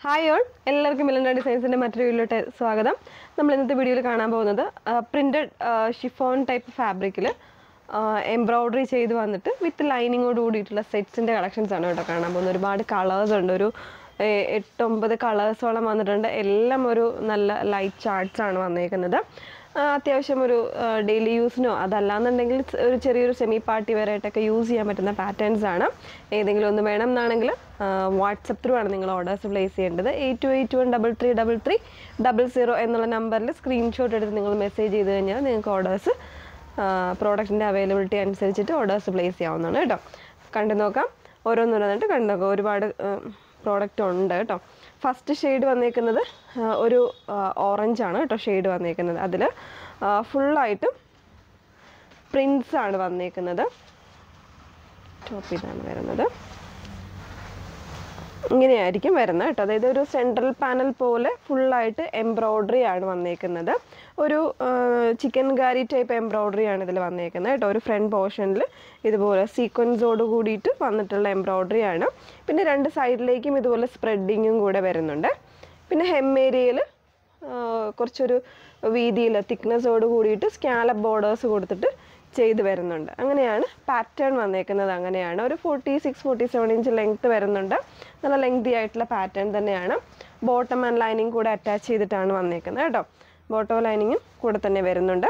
hi all എല്ലാവർക്കും മിലണ്ട ഡിസൈൻസിൻ്റെ മറ്റൊരു വീഡിയോയിലോട്ട് സ്വാഗതം നമ്മൾ ഇന്നത്തെ വീഡിയോയിൽ കാണാൻ പോകുന്നത് പ്രിൻറ്റഡ് ഷിഫോൺ ടൈപ്പ് ഫാബ്രിക്കിൽ എംബ്രോയ്ഡറി ചെയ്ത് വന്നിട്ട് വിത്ത് ലൈനിങ്ങോട് കൂടിയിട്ടുള്ള സെറ്റ്സിൻ്റെ കളക്ഷൻസ് ആണ് കേട്ടോ കാണാൻ പോകുന്നത് ഒരുപാട് കളേഴ്സ് ഉണ്ട് ഒരു ഏഹ്, എട്ടൊമ്പത് കളേഴ്സോളം വന്നിട്ടുണ്ട് എല്ലാം ഒരു നല്ല ലൈറ്റ് ചാർട്ട്സ് ആണ് വന്നേക്കുന്നത് ആ, അത്യാവശ്യം ഒരു ഡെയിലി യൂസിനോ അതല്ലാന്നുണ്ടെങ്കിൽ സ് ഒരു ചെറിയൊരു സെമി പാർട്ടി വെയറായിട്ടൊക്കെ യൂസ് ചെയ്യാൻ പറ്റുന്ന പാറ്റേൺസ് ആണ് ഏതെങ്കിലും ഒന്ന് വേണം എന്നാണെങ്കിൽ വാട്സപ്പ് ത്രൂ ആണ് നിങ്ങൾ ഓർഡേഴ്സ് പ്ലേസ് ചെയ്യേണ്ടത് eight two eight one double three double three double zero എന്നുള്ള നമ്പറിൽ സ്ക്രീൻഷോട്ട് എടുത്ത് നിങ്ങൾ മെസ്സേജ് ചെയ്ത് കഴിഞ്ഞാൽ നിങ്ങൾക്ക് ഓർഡേഴ്സ് പ്രോഡക്റ്റിൻ്റെ അവൈലബിലിറ്റി അനുസരിച്ചിട്ട് ഓർഡേഴ്സ് പ്ലേസ് ചെയ്യാവുന്നതാണ് കേട്ടോ കണ്ടു നോക്കാം ഓരോന്നോരോന്നിട്ട് കണ്ടു നോക്കാം ഒരുപാട് പ്രോഡക്റ്റ് ഉണ്ട് കേട്ടോ ഫസ്റ്റ് ഷെയ്ഡ് വന്നേക്കുന്നത് ആ, ഒരു ഓറഞ്ച് ആണ് കേട്ടോ ഷെയ്ഡ് വന്നേക്കുന്നത് അതിൽ ഫുള്ളായിട്ടും പ്രിൻസ് ആണ് വന്നേക്കുന്നത് ടോപ്പ് ഇതാണ് വരുന്നത് ഇങ്ങനെയായിരിക്കും വരുന്നത് കേട്ടോ അതായത് ഒരു സെൻട്രൽ പാനൽ പോലെ ഫുള്ളായിട്ട് എംബ്രോയ്ഡറി ആണ് വന്നേക്കുന്നത് ഒരു ചിക്കൻ ഗാരി ടൈപ്പ് എംബ്രോയ്ഡറി ആണ് ഇതിൽ വന്നേക്കുന്നത് കേട്ടോ ഒരു ഫ്രണ്ട് പോർഷനിൽ ഇതുപോലെ സീക്വൻസോട് കൂടിയിട്ട് വന്നിട്ടുള്ള എംബ്രോയ്ഡറി ആണ് പിന്നെ രണ്ട് സൈഡിലേക്കും ഇതുപോലെ സ്പ്രെഡിങ്ങും കൂടെ വരുന്നുണ്ട് പിന്നെ ഹെം ഏരിയയിൽ കുറച്ചൊരു വീതിയിൽ തിക്നെസ്സോട് കൂടിയിട്ട് സ്കാലപ്പ് ബോർഡേഴ്സ് കൊടുത്തിട്ട് ചെയ്ത് വരുന്നുണ്ട് അങ്ങനെയാണ് പാറ്റേൺ വന്നേക്കുന്നത് അങ്ങനെയാണ് ഒരു forty six forty seven inch length വരുന്നുണ്ട് നല്ല ലെങ്തി ആയിട്ടുള്ള പാറ്റേൺ തന്നെയാണ് ബോട്ടം ആൻഡ് ലൈനിങ് കൂടെ അറ്റാച്ച് ചെയ്തിട്ടാണ് വന്നേക്കുന്നത് കേട്ടോ ബോട്ടം ലൈനിങ്ങും കൂടെ തന്നെ വരുന്നുണ്ട്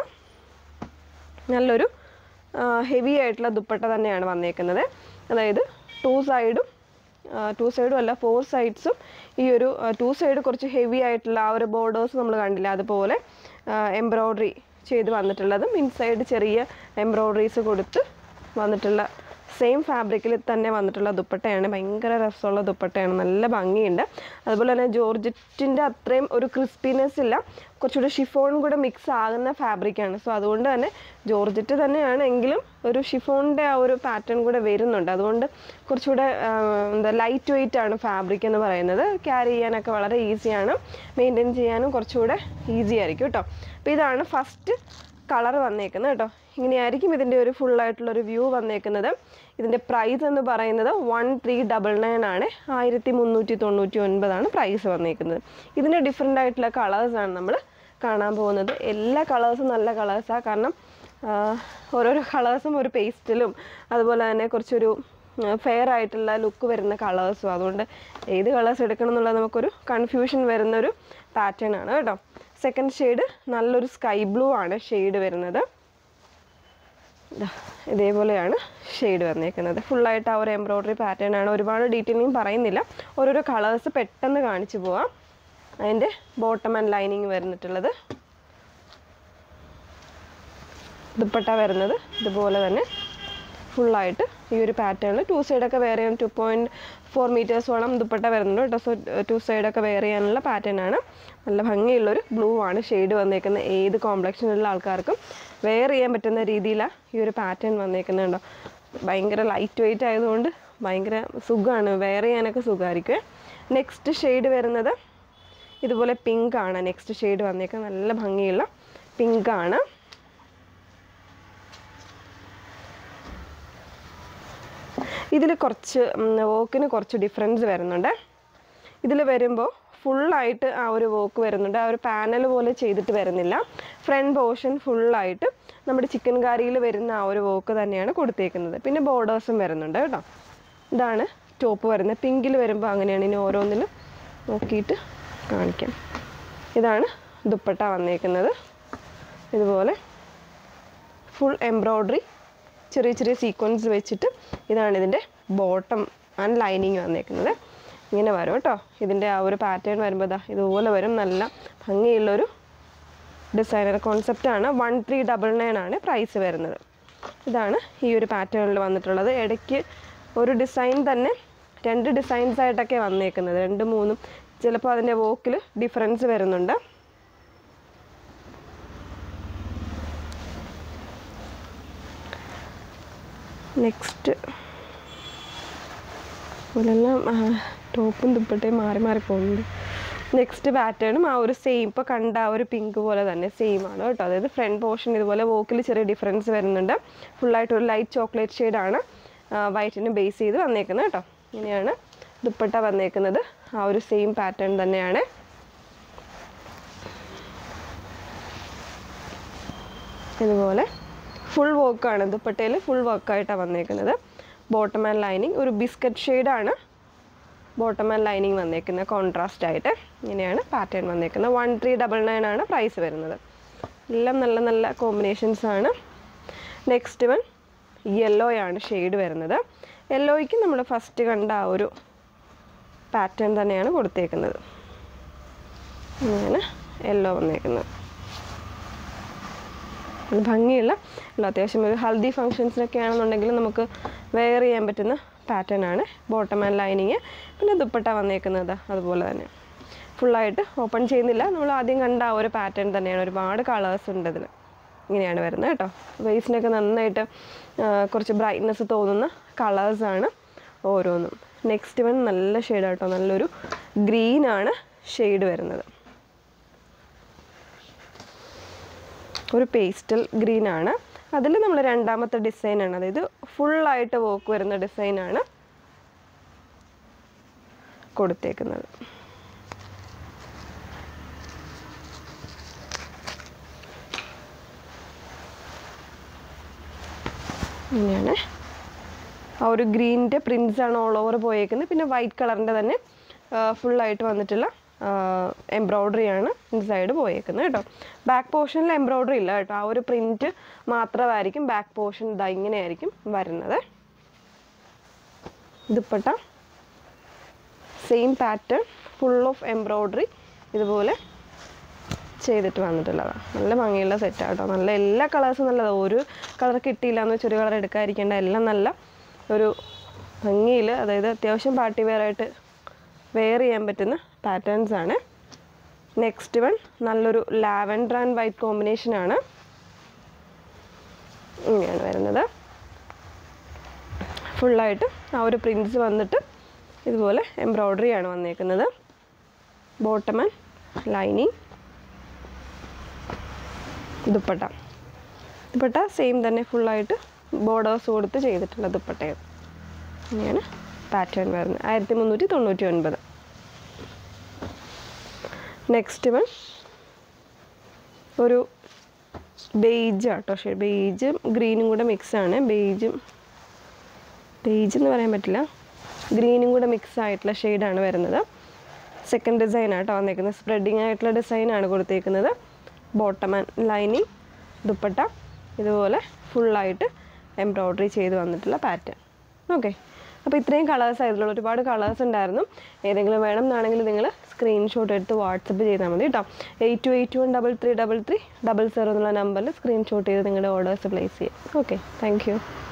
നല്ലൊരു ഹെവി ആയിട്ടുള്ള ദുപ്പട്ട തന്നെയാണ് വന്നേക്കുന്നത് അതായത് ടു സൈഡും ടു സൈഡും അല്ല ഫോർ സൈഡ്സും ഈ ഒരു ടു സൈഡ് കുറച്ച് ഹെവി ആയിട്ടുള്ള ആ ഒരു ബോർഡേഴ്സ് നമ്മൾ കണ്ടില്ല അതുപോലെ എംബ്രോയ്ഡറി ചെയ്ത് വന്നിട്ടുള്ളതും ഇൻസൈഡ് ചെറിയ എംബ്രോയ്ഡറീസ് കൊടുത്ത് വന്നിട്ടുള്ള സെയിം ഫാബ്രിക്കിൽ തന്നെ വന്നിട്ടുള്ള ദുപ്പട്ടയാണ് ഭയങ്കര രസമുള്ള ദുപ്പട്ടയാണ് നല്ല ഭംഗിയുണ്ട് അതുപോലെ തന്നെ ജോർജറ്റിൻ്റെ അത്രയും ഒരു ക്രിസ്പിനെസ് ഇല്ല കുറച്ചുകൂടെ ഷിഫോൺ കൂടെ മിക്സ് ആകുന്ന ഫാബ്രിക്കാണ് സോ അതുകൊണ്ട് തന്നെ ജോർജറ്റ് തന്നെയാണ് എങ്കിലും ഒരു ഷിഫോണിൻ്റെ ആ ഒരു പാറ്റേൺ കൂടെ വരുന്നുണ്ട് അതുകൊണ്ട് കുറച്ചുകൂടെ ആ, എന്താ ലൈറ്റ് വെയിറ്റ് ആണ് ഫാബ്രിക് എന്ന് പറയുന്നത് ക്യാരി ചെയ്യാനൊക്കെ വളരെ ഈസിയാണ് മെയിൻറ്റെയിൻ ചെയ്യാനും കുറച്ചുകൂടെ ഈസി ആയിരിക്കും കേട്ടോ അപ്പോൾ ഇതാണ് ഫസ്റ്റ് കളർ വന്നേക്കുന്നത് കേട്ടോ ഇങ്ങനെയായിരിക്കും ഇതിൻ്റെ ഒരു full ആയിട്ടുള്ള ഒരു വ്യൂ വന്നേക്കുന്നത് ഇതിൻ്റെ പ്രൈസ് എന്ന് പറയുന്നത് വൺ ത്രീ ഡബിൾ നയൻ ആണ് ആയിരത്തി മുന്നൂറ്റി തൊണ്ണൂറ്റി ഒൻപതാണ് പ്രൈസ് വന്നേക്കുന്നത് ഇതിൻ്റെ ഡിഫറെൻ്റ് ആയിട്ടുള്ള കളേഴ്സാണ് നമ്മൾ കാണാൻ പോകുന്നത് എല്ലാ കളേഴ്സും നല്ല കളേഴ്സാണ് കാരണം ആ, ഓരോരോ കളേഴ്സും ഒരു പേസ്റ്റിലും അതുപോലെ തന്നെ കുറച്ചൊരു ഫെയർ ആയിട്ടുള്ള ലുക്ക് വരുന്ന കളേഴ്സും അതുകൊണ്ട് ഏത് കളേഴ്സ് എടുക്കണം എന്നുള്ളത് നമുക്കൊരു കൺഫ്യൂഷൻ വരുന്നൊരു പാറ്റേൺ ആണ് കേട്ടോ സെക്കൻഡ് ഷെയ്ഡ് നല്ലൊരു സ്കൈ ബ്ലൂ ആണ് ഷെയ്ഡ് വരുന്നത് ദാ, ഇതേപോലെയാണ് ഷെയ്ഡ് വന്നേക്കുന്നത് ഫുള്ളായിട്ട് ആ ഒരു എംബ്രോയ്ഡറി പാറ്റേൺ ആണ് ഒരുപാട് ഡീറ്റെയിലിംഗ് പറയുന്നില്ല ഓരോരോ കളേഴ്സ് പെട്ടെന്ന് കാണിച്ചു പോവാം അതിൻ്റെ ബോട്ടം ആൻഡ് ലൈനിങ് വരുന്നിട്ടുള്ളത് ദുപ്പട്ട വരുന്നത് ഇതുപോലെ തന്നെ ഫുള്ളായിട്ട് ഈ ഒരു പാറ്റേണിൽ ടു സൈഡൊക്കെ വെയർ ചെയ്യാൻ ടു പോയിൻറ്റ് ഫോർ മീറ്റേഴ്സോളം ദുപ്പട്ട വരുന്നുണ്ട് കേട്ടോ സോ ടു സൈഡൊക്കെ വെയർ ചെയ്യാനുള്ള പാറ്റേൺ ആണ് നല്ല ഭംഗിയുള്ളൊരു ബ്ലൂ ആണ് ഷെയ്ഡ് വന്നേക്കുന്നത് ഏത് കോംപ്ലക്ഷനുള്ള ആൾക്കാർക്കും വെയർ ചെയ്യാൻ പറ്റുന്ന രീതിയിലാണ് ഈ ഒരു പാറ്റേൺ വന്നേക്കുന്നുണ്ടോ ഭയങ്കര ലൈറ്റ് വെയിറ്റ് ആയതുകൊണ്ട് ഭയങ്കര സുഖമാണ് വെയർ ചെയ്യാനൊക്കെ സുഖമായിരിക്കും നെക്സ്റ്റ് ഷെയ്ഡ് വരുന്നത് ഇതുപോലെ പിങ്ക് ആണ് നെക്സ്റ്റ് ഷെയ്ഡ് വന്നേക്കുന്നത് നല്ല ഭംഗിയുള്ള പിങ്ക് ആണ് ഇതിൽ കുറച്ച് വോക്കിന് കുറച്ച് ഡിഫറൻസ് വരുന്നുണ്ട് ഇതിൽ വരുമ്പോൾ ഫുള്ളായിട്ട് ആ ഒരു വോക്ക് വരുന്നുണ്ട് ആ ഒരു പാനൽ പോലെ ചെയ്തിട്ട് വരുന്നില്ല ഫ്രണ്ട് പോർഷൻ ഫുള്ളായിട്ട് നമ്മുടെ ചിക്കൻ കറിയിൽ വരുന്ന ആ ഒരു വോക്ക് തന്നെയാണ് കൊടുത്തേക്കുന്നത് പിന്നെ ബോർഡേഴ്സും വരുന്നുണ്ട് കേട്ടോ ഇതാണ് ടോപ്പ് വരുന്നത് പിങ്കിൽ വരുമ്പോൾ അങ്ങനെയാണ് ഇനി ഓരോന്നിലും നോക്കിയിട്ട് കാണിക്കാം ഇതാണ് ദുപ്പട്ട വന്നേക്കുന്നത് ഇതുപോലെ ഫുൾ എംബ്രോയ്ഡറി ചെറിയ ചെറിയ സീക്വൻസ് വെച്ചിട്ട് ഇതാണ് ഇതിൻ്റെ ബോട്ടം ആൻഡ് ലൈനിങ് വന്നേക്കുന്നത് ഇങ്ങനെ വരും കേട്ടോ ഇതിൻ്റെ ആ ഒരു പാറ്റേൺ വരുമ്പോൾ ഇതാ ഇതുപോലെ വരും നല്ല ഭംഗിയുള്ളൊരു ഡിസൈനർ കോൺസെപ്റ്റാണ് വൺ ത്രീ ഡബിൾ നയൻ ആണ് പ്രൈസ് വരുന്നത് ഇതാണ് ഈ ഒരു പാറ്റേണിൽ വന്നിട്ടുള്ളത് ഇടയ്ക്ക് ഒരു ഡിസൈൻ തന്നെ രണ്ട് ഡിസൈൻസ് ആയിട്ടൊക്കെ വന്നേക്കുന്നത് രണ്ട് മൂന്നും ചിലപ്പോൾ അതിൻ്റെ വോക്കിൽ ഡിഫറൻസ് വരുന്നുണ്ട് നെക്സ്റ്റ് ഇതെല്ലാം ടോപ്പും ദുപ്പട്ടയും മാറി മാറി പോകുന്നുണ്ട് നെക്സ്റ്റ് പാറ്റേണും ആ ഒരു സെയിം ഇപ്പോൾ കണ്ട ആ ഒരു പിങ്ക് പോലെ തന്നെ സെയിം ആണ് കേട്ടോ അതായത് ഫ്രണ്ട് പോർഷൻ ഇതുപോലെ വോക്കിൽ ചെറിയ ഡിഫറൻസ് വരുന്നുണ്ട് ഫുള്ളായിട്ട് ഒരു ലൈറ്റ് ചോക്ലേറ്റ് ഷെയ്ഡാണ് വൈറ്റിന് ബേസ് ചെയ്ത് വന്നേക്കുന്നത് കേട്ടോ ഇങ്ങനെയാണ് ദുപ്പട്ട വന്നേക്കുന്നത് ആ ഒരു സെയിം പാറ്റേൺ തന്നെയാണ് ഇതുപോലെ ഫുൾ വർക്കാണ് ദുപ്പട്ടയിൽ ഫുൾ വർക്കായിട്ടാണ് വന്നേക്കുന്നത് ബോട്ടം ആൻഡ് ലൈനിങ് ഒരു ബിസ്ക്കറ്റ് ഷെയ്ഡാണ് ബോട്ടം ആൻഡ് ലൈനിങ് വന്നേക്കുന്നത് കോൺട്രാസ്റ്റ് ആയിട്ട് ഇങ്ങനെയാണ് പാറ്റേൺ വന്നേക്കുന്നത് വൺ ത്രീ ഡബിൾ നയൻ ആണ് പ്രൈസ് വരുന്നത് എല്ലാം നല്ല നല്ല കോമ്പിനേഷൻസ് ആണ് നെക്സ്റ്റ് വൺ യെല്ലോ ആണ് ഷെയ്ഡ് വരുന്നത് യെല്ലോയ്ക്ക് നമ്മൾ ഫസ്റ്റ് കണ്ട ആ ഒരു പാറ്റേൺ തന്നെയാണ് കൊടുത്തേക്കുന്നത് ഇങ്ങനെ യെല്ലോ വന്നേക്കുന്നത് അത് ഭംഗിയുള്ള അല്ല അത്യാവശ്യം ഒരു ഹൽദി ഫങ്ഷൻസിനൊക്കെ ആണെന്നുണ്ടെങ്കിൽ നമുക്ക് വെയർ ചെയ്യാൻ പറ്റുന്ന പാറ്റേൺ ആണ് ബോട്ടം ആൻഡ് ലൈനിങ് പിന്നെ ദുപ്പട്ട വന്നേക്കുന്നത് അതുപോലെ തന്നെ ഫുള്ളായിട്ട് ഓപ്പൺ ചെയ്യുന്നില്ല നമ്മൾ ആദ്യം കണ്ട ആ ഒരു പാറ്റേൺ തന്നെയാണ് ഒരുപാട് കളേഴ്സ് ഉണ്ട് ഇതിൽ ഇങ്ങനെയാണ് വരുന്നത് കേട്ടോ വേസിനൊക്കെ നന്നായിട്ട് ആ, കുറച്ച് ബ്രൈറ്റ്നെസ് തോന്നുന്ന കളേഴ്സാണ് ഓരോന്നും നെക്സ്റ്റ് വൺ നല്ല ഷെയ്ഡ് കേട്ടോ നല്ലൊരു ഗ്രീനാണ് ഷെയ്ഡ് വരുന്നത് ഒരു പേസ്റ്റൽ ഗ്രീൻ ആണ് അതിൽ നമ്മൾ രണ്ടാമത്തെ ഡിസൈനാണ് അതായത് ഫുള്ളായിട്ട് വർക്ക് വരുന്ന ഡിസൈനാണ് കൊടുത്തേക്കുന്നത് ഇങ്ങനെയാണ് ആ ഒരു ഗ്രീനിൻ്റെ പ്രിൻസ് ആണ് ഓൾ ഓവർ പോയേക്കുന്നത് പിന്നെ വൈറ്റ് കളറിൻ്റെ തന്നെ ഫുള്ളായിട്ട് വന്നിട്ടുള്ള എംബ്രോയ്ഡറി ആണ് ഇൻസൈഡ് പോയേക്കുന്നത് കേട്ടോ ബാക്ക് പോർഷനിൽ എംബ്രോയ്ഡറി ഇല്ല കേട്ടോ ആ ഒരു പ്രിൻറ്റ് മാത്രമായിരിക്കും ബാക്ക് പോർഷൻ ഇതാ ഇങ്ങനെയായിരിക്കും വരുന്നത് dupatta same pattern full of embroidery ഇതുപോലെ ചെയ്തിട്ട് വന്നിട്ടുള്ളതാണ് നല്ല ഭംഗിയുള്ള സെറ്റാണ് കേട്ടോ നല്ല എല്ലാ കളേഴ്സും നല്ലതാണ് ഒരു കളർ കിട്ടിയില്ല എന്ന് വെച്ച് ഒരു കളർ എടുക്കാതിരിക്കേണ്ട എല്ലാം നല്ല ഒരു ഭംഗിയിൽ അതായത് അത്യാവശ്യം പാർട്ടി വെയർ ആയിട്ട് വെയർ ചെയ്യാൻ പറ്റുന്ന പാറ്റേൺസ് ആണ് നെക്സ്റ്റ് വൺ നല്ലൊരു ലാവൻഡർ ആൻഡ് വൈറ്റ് കോമ്പിനേഷൻ ആണ് ഇങ്ങനെയാണ് വരുന്നത് ഫുള്ളായിട്ട് ആ ഒരു പ്രിൻസ് വന്നിട്ട് ഇതുപോലെ എംബ്രോയ്ഡറി ആണ് വന്നേക്കുന്നത് bottom and lining dupatta dupatta same തന്നെ ഫുള്ളായിട്ട് ബോർഡേഴ്സ് കൊടുത്ത് ചെയ്തിട്ടുള്ള ദുപ്പട്ടയാണ് ഇങ്ങനെയാണ് പാറ്റേൺ വരുന്നത് ആയിരത്തി മുന്നൂറ്റി തൊണ്ണൂറ്റി ഒൻപത് നെക്സ്റ്റ് വൺ ഒരു ബെയ്ജ് ആട്ടോ ഷെയ്ഡ് ബെയ്ജും ഗ്രീനും കൂടെ മിക്സ് ആണ് ബെയ്ജും ബെയ്ജ് എന്ന് പറയാൻ പറ്റില്ല ഗ്രീനും കൂടെ മിക്സ് ആയിട്ടുള്ള ഷെയ്ഡാണ് വരുന്നത് സെക്കൻഡ് ഡിസൈൻ ആട്ടോ വന്നേക്കുന്നത് സ്പ്രെഡിങ് ആയിട്ടുള്ള ഡിസൈനാണ് കൊടുത്തേക്കുന്നത് ബോട്ടം ആൻഡ് ലൈനിങ് ദുപ്പട്ട ഇതുപോലെ ഫുള്ളായിട്ട് എംബ്രോയ്ഡറി ചെയ്ത് വന്നിട്ടുള്ള പാറ്റേൺ ഓക്കെ അപ്പോൾ ഇത്രയും കളേഴ്സ് ആയിട്ടുള്ള ഒരുപാട് കളേഴ്സ് ഉണ്ടായിരുന്നു ഏതെങ്കിലും വേണം എന്നാണെങ്കിൽ നിങ്ങൾ സ്ക്രീൻഷോട്ട് എടുത്ത് വാട്സപ്പ് ചെയ്താൽ മതി കേട്ടോ eight two eight one double three double three double zero എന്നുള്ള നമ്പറിൽ സ്ക്രീൻഷോട്ട് ചെയ്ത് നിങ്ങളുടെ ഓർഡേഴ്സ് പ്ലേസ് ചെയ്യാം ഓക്കെ താങ്ക് യു